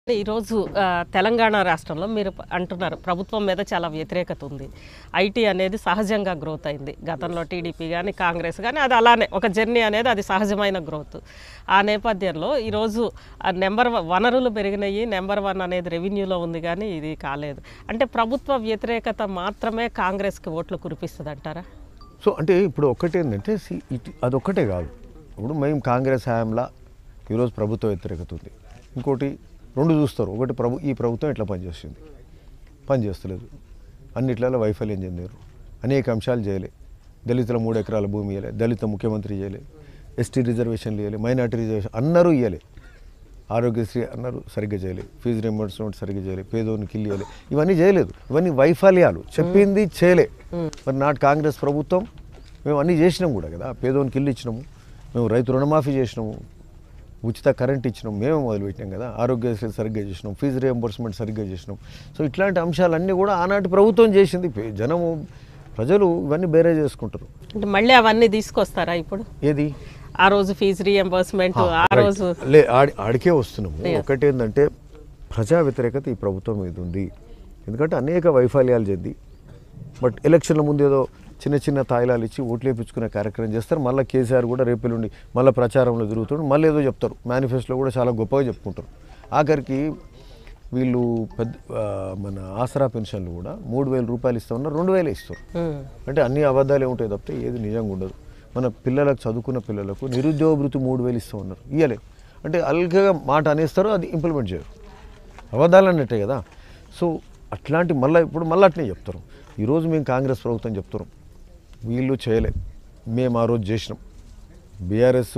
ఈరోజు ఆ, తెలంగాణ రాష్ట్రంలో మీరు ప- అంటున్నారు ప్రభుత్వం మీద చాలా వ్యతిరేకత ఉంది ఐటీ అనేది సహజంగా గ్రోత్ అయింది గతంలో టీడీపీ కానీ కాంగ్రెస్ కానీ అది అలానే ఒక జర్నీ అనేది అది సహజమైన గ్రోత్ ఆ నేపథ్యంలో ఈరోజు ఆ నెంబర్ వ- వనరులు పెరిగినాయి నెంబర్ వన్ అనేది రెవెన్యూలో ఉంది కానీ ఇది కాలేదు అంటే ప్రభుత్వ వ్యతిరేకత మాత్రమే కాంగ్రెస్కి ఓట్లు కురిపిస్తుంది అంటారా సో అంటే ఇప్పుడు ఒక్కటి ఏంటంటే సి- ఇటు అదొక్కటే కాదు ఇప్పుడు మేము కాంగ్రెస్ హయాంలో ఈరోజు ప్రభుత్వ వ్యతిరేకత ఉంది ఇంకోటి రెండు చూస్తారు ఒకటి ప్రభు ఈ ప్రభుత్వం ఎట్లా పనిచేస్తుంది పనిచేస్తలేదు అన్నిట్లలో వైఫల్యం చెందారు అనేక అంశాలు చేయలే దళితుల మూడు ఎకరాల భూమి ఇవ్వలే దళిత ముఖ్యమంత్రి ఇవ్వలే ఎస్టీ రిజర్వేషన్లు ఇవ్వలే మైనార్టీ రిజర్వేషన్ అందరూ ఇవ్వలే ఆరోగ్యశ్రీ అన్నారు సరిగ్గా చేయలేదు ఫీజు రింబర్స్మెంట్ సరిగ్గా చేయలేదు పేదోనికి ఇల్లు ఇవ్వలే ఇవన్నీ చేయలేదు ఇవన్నీ వైఫల్యాలు చెప్పింది చేయలే మరి నాటి కాంగ్రెస్ ప్రభుత్వం మేము అన్నీ చేసినాం కూడా కదా పేదోనికి ఇల్లు ఇచ్చినాము మేము రైతు రుణమాఫీ చేసినాము ఉచిత కరెంట్ ఇచ్చినాం మేము మొదలుపెట్టినాం కదా ఆరోగ్యశ్రీ సరిగ్గా చేసినాం ఫీజు రియంబర్స్మెంట్ సరిగ్గా చేసినాం సో ఇట్లాంటి అంశాలన్నీ కూడా ఆనాటి ప్రభుత్వం చేసింది పే- జనము ప్రజలు ఇవన్నీ బేరే చేసుకుంటారు అంటే మళ్ళీ అవన్నీ తీసుకొస్తారా ఇప్పుడు ఏది ఆ రోజు ఫీజు రియంబర్స్మెంట్ ఆ రైట్. రోజు లే ఆడి ఆడికే వస్తున్నాము ఒకటి ఏంటంటే ప్రజా వ్యతిరేకత ఈ ప్రభుత్వం మీద ఉంది ఎందుకంటే అనేక వైఫల్యాలు చెంది బట్ ఎలక్షన్ల ముందు ఏదో చిన్న చిన్న తాయిలాలు ఇచ్చి ఓట్లు వేయించుకునే కార్యక్రమం చేస్తారు మళ్ళీ కేసీఆర్ కూడా రేపెల్లుండి మళ్ళీ ప్రచారంలో తిరుగుతాడు మళ్ళీ ఏదో చెప్తారు మేనిఫెస్టోలో కూడా చాలా గొప్పగా చెప్పుకుంటారు ఆఖరికి వీళ్ళు పెద్ద ఆ, మన ఆసరా పెన్షన్లు కూడా మూడు వేల రూపాయలు ఇస్తా ఉన్నారు రెండు వేలే ఇస్తారు ఉమ్. అంటే అన్ని అబద్ధాలే ఉంటాయి తప్పితే ఏది నిజంగా ఉండదు మన పిల్లలకు చదువుకున్న పిల్లలకు నిరుద్యోగ భృతి మూడు వేలు ఇస్తూ ఉన్నారు ఇయ్యలే అంటే అల్గగా మాట అనేస్తారు అది ఇంప్లిమెంట్ చేయరు అబద్ధాలు అన్నట్టే కదా సో అట్లాంటి మళ్ళీ ఇప్పుడు మళ్ళీ అట్నే చెప్తారు ఈరోజు మేము కాంగ్రెస్ ప్రభుత్వం చెప్తున్నాం వీళ్ళు చేయలే మేము ఆ రోజు చేసినాం బీఆర్ఎస్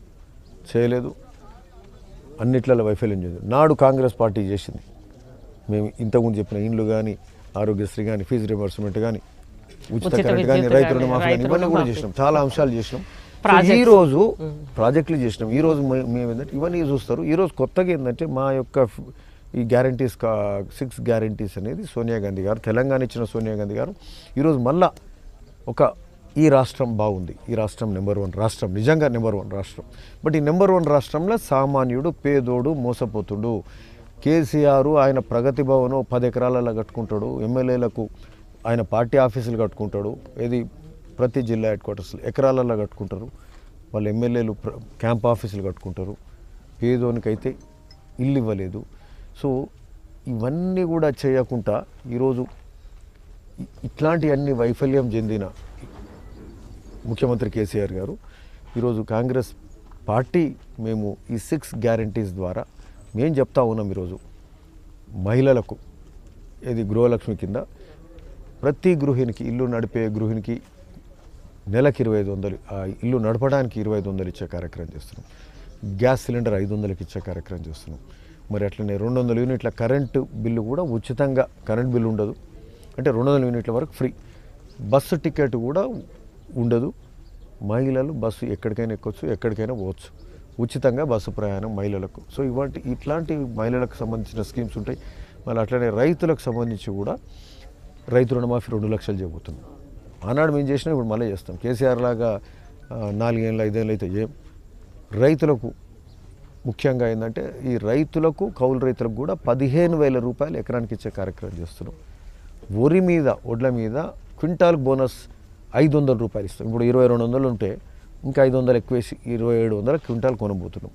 చేయలేదు అన్నిట్లలో వైఫల్యం చేయలేదు నాడు కాంగ్రెస్ పార్టీ చేసింది మేము ఇంతకుముందు చెప్పిన ఇండ్లు కానీ ఆరోగ్యశ్రీ కానీ ఫీజు రిమర్స్మెంట్ కానీ ఉచిత ఉచిత కరెంట్ కానీ విద్యుత్ రైతు కానీ, రుణమాఫీ కానీ రైతు ఇవన్నీ కూడా రుణమాఫీ. చేసినాం చాలా అంశాలు చేసినాం సో Projects. ఈ రోజు ప్రాజెక్టులు చేసినాం ఈ రోజు మే- మేము ఏంటంటే ఇవన్నీ చూస్తారు ఈ రోజు కొత్తగా ఏంటంటే మా యొక్క ఫ్- ఈ గ్యారంటీస్ సిక్స్ గ్యారంటీస్ అనేది సోనియా గాంధీ గారు తెలంగాణ ఇచ్చిన సోనియా గాంధీ గారు ఈరోజు మళ్ళా ఒక ఈ రాష్ట్రం బాగుంది ఈ రాష్ట్రం నెంబర్ వన్ రాష్ట్రం నిజంగా నెంబర్ వన్ రాష్ట్రం బట్ ఈ నెంబర్ వన్ రాష్ట్రంలో సామాన్యుడు పేదోడు మోసపోతుడు కేసీఆర్ ఆయన ప్రగతి భవన్ పది ఎకరాలలో కట్టుకుంటాడు ఎమ్మెల్యేలకు ఆయన పార్టీ ఆఫీసులు కట్టుకుంటాడు ఏది ప్రతి జిల్లా హెడ్ క్వార్టర్స్ ఎకరాలలో కట్టుకుంటారు వాళ్ళ ఎమ్మెల్యేలు ప్ర- క్యాంప్ ఆఫీసులు కట్టుకుంటారు పేదోనికైతే ఇల్లు ఇవ్వలేదు సో ఇవన్నీ కూడా చేయకుండా ఈరోజు ఇ- ఇట్లాంటి అన్ని వైఫల్యం చెందిన ముఖ్యమంత్రి కేసీఆర్ గారు ఈరోజు కాంగ్రెస్ పార్టీ మేము ఈ సిక్స్ గ్యారంటీస్ ద్వారా మేము చెప్తా ఉన్నాం ఈరోజు మహిళలకు ఇది గృహలక్ష్మి కింద ప్రతి గృహిణికి ఇల్లు నడిపే గృహిణికి నెలకి ఇరవై ఐదు వందలు ఆ ఇల్లు నడపడానికి ఇరవై ఐదు వందలు ఇచ్చే కార్యక్రమం చేస్తున్నాం గ్యాస్ సిలిండర్ ఐదు వందలకి ఇచ్చే కార్యక్రమం చేస్తున్నాం మరి అట్లనే రెండు వందల యూనిట్ల కరెంటు బిల్లు కూడా ఉచితంగా కరెంట్ బిల్లు ఉండదు అంటే రెండు వందల యూనిట్ల వరకు ఫ్రీ బస్సు టికెట్ కూడా ఉండదు మహిళలు బస్సు ఎక్కడికైనా ఎక్కొచ్చు ఎక్కడికైనా పోవచ్చు ఉచితంగా బస్సు ప్రయాణం మహిళలకు సో ఇవాటి ఇట్లాంటి మహిళలకు సంబంధించిన స్కీమ్స్ ఉంటాయి మళ్ళీ అట్లనే రైతులకు సంబంధించి కూడా రైతు రుణమాఫీ రెండు లక్షలు చేయబోతున్నాం ఆనాడు మేము చేసినా ఇప్పుడు మళ్ళీ చేస్తాం కేసీఆర్ లాగా ఆ, నాలుగేళ్ళు ఐదేళ్ళు అయితే ఏం రైతులకు ముఖ్యంగా ఏంటంటే ఈ రైతులకు కౌలు రైతులకు కూడా పదిహేను వేల రూపాయలు ఎకరానికి ఇచ్చే కార్యక్రమం చేస్తున్నాం వరి మీద ఒడ్ల మీద క్వింటాల్ బోనస్ ఐదు వందల రూపాయలు ఇస్తాం ఇప్పుడు ఇరవై రెండు వందలు ఉంటే ఇంకా ఐదు వందలు ఎక్కువేసి ఇరవై ఏడు వందల క్వింటాల్ కొనబోతున్నాం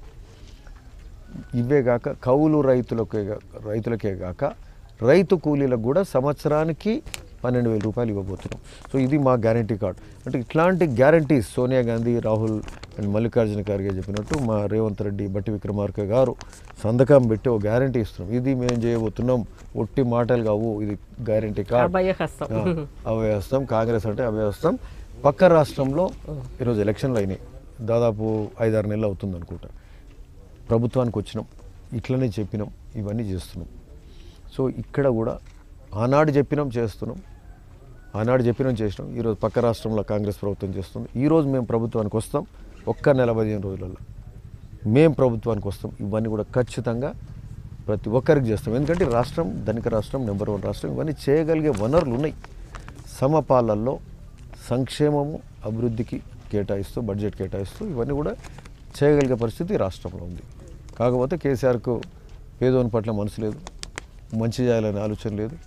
ఇవే కాక కౌలు రైతులకే గా- రైతులకే కాక రైతు కూలీలకు కూడా సంవత్సరానికి పన్నెండు వేల రూపాయలు ఇవ్వబోతున్నాం సో ఇది మా గ్యారంటీ కార్డ్ అంటే ఇట్లాంటి గ్యారంటీస్ సోనియా గాంధీ రాహుల్ అండ్ మల్లికార్జున ఖర్గే చెప్పినట్టు మా రేవంత్ రెడ్డి బట్టి విక్రమార్క గారు సంతకం పెట్టి ఒక గ్యారంటీ ఇస్తున్నాం ఇది మేము చేయబోతున్నాం ఒట్టి మాటలు కావు ఇది గ్యారంటీ కార్డ్ అభయహస్తం ఆ, అభయహస్తం కాంగ్రెస్ అంటే అభయహస్తం పక్క రాష్ట్రంలో ఈరోజు ఎలక్షన్లు అయినాయి దాదాపు ఐదారు నెలలు అవుతుంది అనుకుంటా ప్రభుత్వానికి వచ్చినాం ఇట్లనే చెప్పినాం ఇవన్నీ చేస్తున్నాం సో ఇక్కడ కూడా ఆనాడు చెప్పినాం చేస్తున్నాం ఆనాడు చెప్పినాం చేసినాం ఈరోజు పక్క రాష్ట్రంలో కాంగ్రెస్ ప్రభుత్వం చేస్తుంది ఈరోజు మేము ప్రభుత్వానికి వస్తాం ఒక్క నెల పదిహేను రోజులలో మేము ప్రభుత్వానికి వస్తాం ఇవన్నీ కూడా ఖచ్చితంగా ప్రతి ఒక్కరికి చేస్తాం ఎందుకంటే ఈ రాష్ట్రం ధనిక రాష్ట్రం నెంబర్ వన్ రాష్ట్రం ఇవన్నీ చేయగలిగే వనరులు ఉన్నాయి సమపాలల్లో సంక్షేమము అభివృద్ధికి కేటాయిస్తూ బడ్జెట్ కేటాయిస్తూ ఇవన్నీ కూడా చేయగలిగే పరిస్థితి ఈ రాష్ట్రంలో ఉంది కాకపోతే కేసీఆర్కు పేదోని పట్ల మనసు లేదు మంచి చేయాలనే ఆలోచన లేదు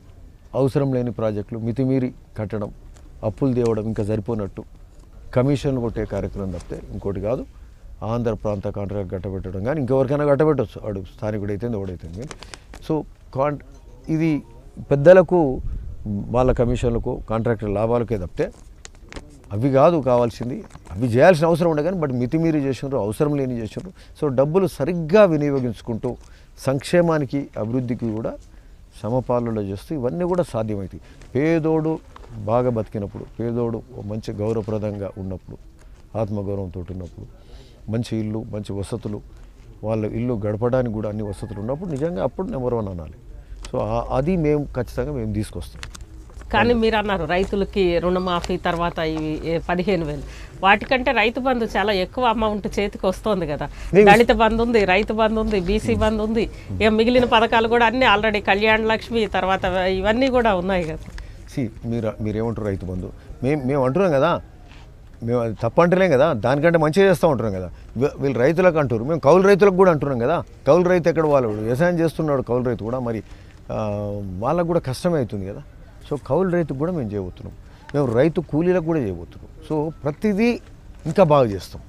అవసరం లేని ప్రాజెక్టులు మితిమీరి కట్టడం అప్పులు తేవడం ఇంకా సరిపోనట్టు కమిషన్లు కొట్టే కార్యక్రమం తప్పితే ఇంకోటి కాదు ఆంధ్ర ప్రాంత కాంట్రాక్ట్ కట్టబెట్టడం కానీ ఇంకెవరికైనా కట్టబెట్టవచ్చు వాడు స్థానికుడు అయితే ఎవడైతుంది కానీ సో కాన్ ఇది పెద్దలకు వాళ్ళ కమిషన్లకు కాంట్రాక్టర్ లాభాలకే తప్పితే అవి కాదు కావాల్సింది అవి చేయాల్సిన అవసరం ఉండే కానీ బట్ మితిమీరి చేసినారు అవసరం లేని చేసినారు సో డబ్బులు సరిగ్గా వినియోగించుకుంటూ సంక్షేమానికి అభివృద్ధికి కూడా సమపాలలో చేస్తూ ఇవన్నీ కూడా సాధ్యమవుతాయి పేదోడు బాగా బతికినప్పుడు పేదోడు ఓ మంచి గౌరవప్రదంగా ఉన్నప్పుడు ఆత్మగౌరవంతో ఉన్నప్పుడు మంచి ఇల్లు మంచి వసతులు వాళ్ళ ఇల్లు గడపడానికి కూడా అన్ని వసతులు ఉన్నప్పుడు నిజంగా అప్పుడు నెంబర్ వన్ అనాలి సో ఆ- అది మేము ఖచ్చితంగా మేము తీసుకొస్తాం కానీ మీరు అన్నారు రైతులకి రుణమాఫీ తర్వాత ఇవి ఏ పదిహేను వేలు వాటికంటే రైతు బంధు చాలా ఎక్కువ అమౌంట్ చేతికి వస్తుంది కదా దళిత బంధు ఉంది రైతు బంధు ఉంది బీసీ బంధు ఉంది ఇక మిగిలిన పథకాలు కూడా అన్ని ఆల్రెడీ కళ్యాణ లక్ష్మి తర్వాత ఇవన్నీ కూడా ఉన్నాయి కదా సి మీరు మీరేమంటారు రైతు బంధు మేము మేము అంటున్నాం కదా మేము అది తప్పు అంటలేం కదా దానికంటే మంచిగా చేస్తూ ఉంటున్నాం కదా వీ- వీళ్ళు రైతులకు అంటారు మేము కౌలు రైతులకు కూడా అంటున్నాం కదా కౌలు రైతు ఎక్కడ వాళ్ళు వ్యవసాయం చేస్తున్నాడు కౌలు రైతు కూడా మరి ఆ, వాళ్ళకు కూడా కష్టమే అవుతుంది కదా సో కౌలు రైతుకు కూడా మేము చేయబోతున్నాం మేము రైతు కూలీలకు కూడా చేయబోతున్నాం సో ప్రతిదీ ఇంకా బాగా చేస్తాం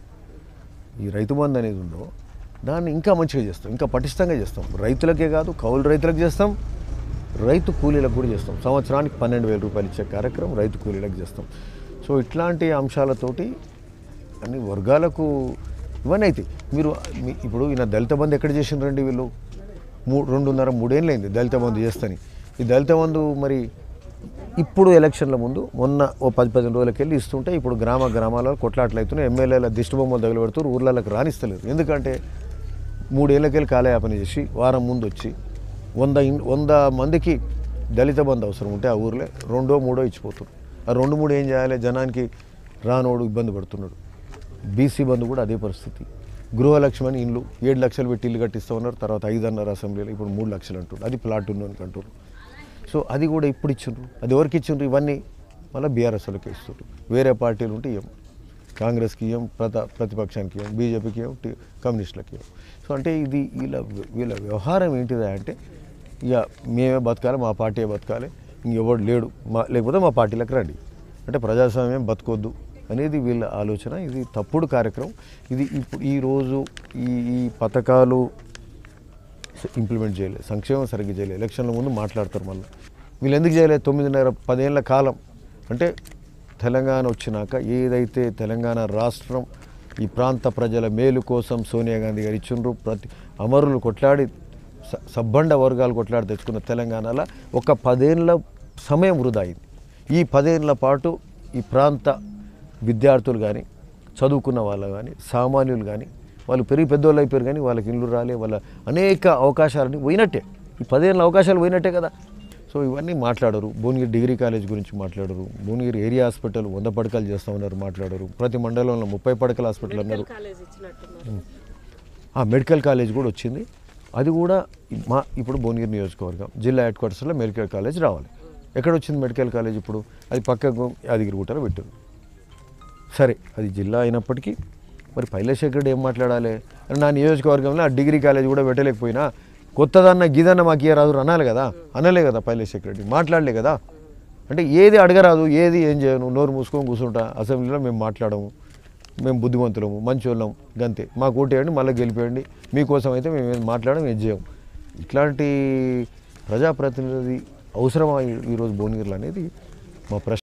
ఈ రైతు బంధు అనేది ఉందో దాన్ని ఇంకా మంచిగా చేస్తాం ఇంకా పటిష్టంగా చేస్తాం రైతులకే కాదు కౌలు రైతులకు చేస్తాం రైతు కూలీలకు కూడా చేస్తాం సంవత్సరానికి పన్నెండు వేల రూపాయలు ఇచ్చే కార్యక్రమం రైతు కూలీలకు చేస్తాం సో ఇట్లాంటి అంశాలతోటి అన్ని వర్గాలకు ఇవన్నీ అయితే మీరు మీ- ఇప్పుడు ఈయన దళిత బంధు ఎక్కడ చేసిండ్రండి వీళ్ళు మూ రెండున్నర మూడేళ్ళు అయింది దళిత బంధు చేస్తని ఈ దళిత బంధు మరి ఇప్పుడు ఎలక్షన్ల ముందు మొన్న ఓ పది పదిహేను రోజులకి వెళ్ళి ఇస్తుంటే ఇప్పుడు గ్రామ గ్రామాలలో కొట్లాట్లు అవుతున్నాయి ఎమ్మెల్యేల దిష్టి బొమ్మలు తగలబెడుతూ ఊర్లలోకి రాణిస్తలేరు ఎందుకంటే మూడేళ్ళకెళ్ళి కాలయాపన చేసి వారం ముందు వచ్చి వంద ఇన్ వంద మందికి దళిత బంధు అవసరం ఉంటే ఆ ఊర్లో రెండో మూడో ఇచ్చిపోతున్నారు ఆ రెండు మూడు ఏం చేయాలి జనానికి రానోడు ఇబ్బంది పడుతున్నాడు బీసీ బంధు కూడా అదే పరిస్థితి గృహలక్ష్మి అని ఇండ్లు ఏడు లక్షలు పెట్టి ఇల్లు కట్టిస్తూ ఉన్నారు తర్వాత ఐదు అన్నారు అసెంబ్లీలో ఇప్పుడు మూడు లక్షలు అంటున్నారు అది ప్లాట్ ఉన్నోనికి అంటారు సో అది కూడా ఇప్పుడు ఇచ్చిండ్రు అది ఎవరికి ఇచ్చిండ్రు ఇవన్నీ మళ్ళీ బీఆర్ఎస్ వాళ్ళకి ఇస్తారు వేరే పార్టీలు ఉంటే ఇవ్వం కాంగ్రెస్కి ఇవ్వం ప్రత ప్రతిపక్షానికి ఇవ్వం బీజేపీకి ఇవ్వం టి- కమ్యూనిస్టులకి ఇవ్వం సో అంటే ఇది వీళ్ళ వీళ్ళ వ్యవహారం ఏంటిదా అంటే ఇక మేమే బతకాలి మా పార్టీ బతకాలి ఇంకెవడు లేడు మా లేకపోతే మా పార్టీలకు రండి అంటే ప్రజాస్వామ్యం బతకొద్దు అనేది వీళ్ళ ఆలోచన ఇది తప్పుడు కార్యక్రమం ఇది ఇప్పుడు ఈరోజు ఈ ఈ పథకాలు ఇంప్లిమెంట్ చేయలేదు సంక్షేమం సరిగ్గా చేయలేదు ఎలక్షన్ల ముందు మాట్లాడతారు మళ్ళీ వీళ్ళు ఎందుకు చేయలేదు తొమ్మిదిన్నర పదేళ్ల కాలం అంటే తెలంగాణ వచ్చినాక ఏదైతే తెలంగాణ రాష్ట్రం ఈ ప్రాంత ప్రజల మేలు కోసం సోనియా గాంధీ గారు ఇచ్చిండ్రు ప్రతి అమరులు కొట్లాడి స- సబ్బండ వర్గాలు కొట్లాడి తెచ్చుకున్న తెలంగాణలో ఒక పదేళ్ళ సమయం వృధా అయింది ఈ పదేళ్ల పాటు ఈ ప్రాంత విద్యార్థులు కానీ చదువుకున్న వాళ్ళు కానీ సామాన్యులు కానీ వాళ్ళు పెరిగి పెద్దోళ్ళు అయిపోయారు కానీ వాళ్ళకి ఇల్లు రాలే వాళ్ళ అనేక అవకాశాలని పోయినట్టే ఈ పదేళ్ళ అవకాశాలు పోయినట్టే కదా సో ఇవన్నీ మాట్లాడరు భువనగిరి డిగ్రీ కాలేజ్ గురించి మాట్లాడరు భువనగిరి ఏరియా హాస్పిటల్ వంద పడకలు చేస్తా ఉన్నారు మాట్లాడరు ప్రతి మండలంలో ముప్పై పడకల హాస్పిటల్ అన్నారు కాలేజ్ ఇచ్చినట్టున్నారు ఆ మెడికల్ కాలేజ్ కూడా వచ్చింది అది కూడా మా ఇప్పుడు భువనగిరి నియోజకవర్గం జిల్లా హెడ్ క్వార్టర్స్లో మెడికల్ కాలేజ్ రావాలి ఎక్కడ వచ్చింది మెడికల్ కాలేజ్ ఇప్పుడు అది పక్కకు యాదగిరిగుట్టలో పెట్టారు సరే అది జిల్లా అయినప్పటికీ మరి పైలశేఖర్ రెడ్డి ఏం మాట్లాడాలి అని నా నియోజకవర్గంలో ఆ డిగ్రీ కాలేజ్ కూడా పెట్టలేకపోయినా కొత్తదన్న గీదన్న మాకు ఇయ్య రాదు అనాలి కదా అనలే కదా పైలశేఖర్ రెడ్డి మాట్లాడలే కదా అంటే ఏది అడగరాదు ఏది ఏం చేయను నోరు మూసుకొని కూర్చుంటా అసెంబ్లీలో మేము మాట్లాడము మేము బుద్ధిమంతులము మంచోళ్ళం గంతే మాకు ఓటేయండి మళ్ళీ గెలిపేయండి మీకోసం అయితే మేము ఏం మాట్లాడడం ఏం చేయం ఇట్లాంటి ప్రజాప్రతినిధి అవసరమా ఈ- ఈరోజు భువనగిరిలో అనేది మా ప్రశ్న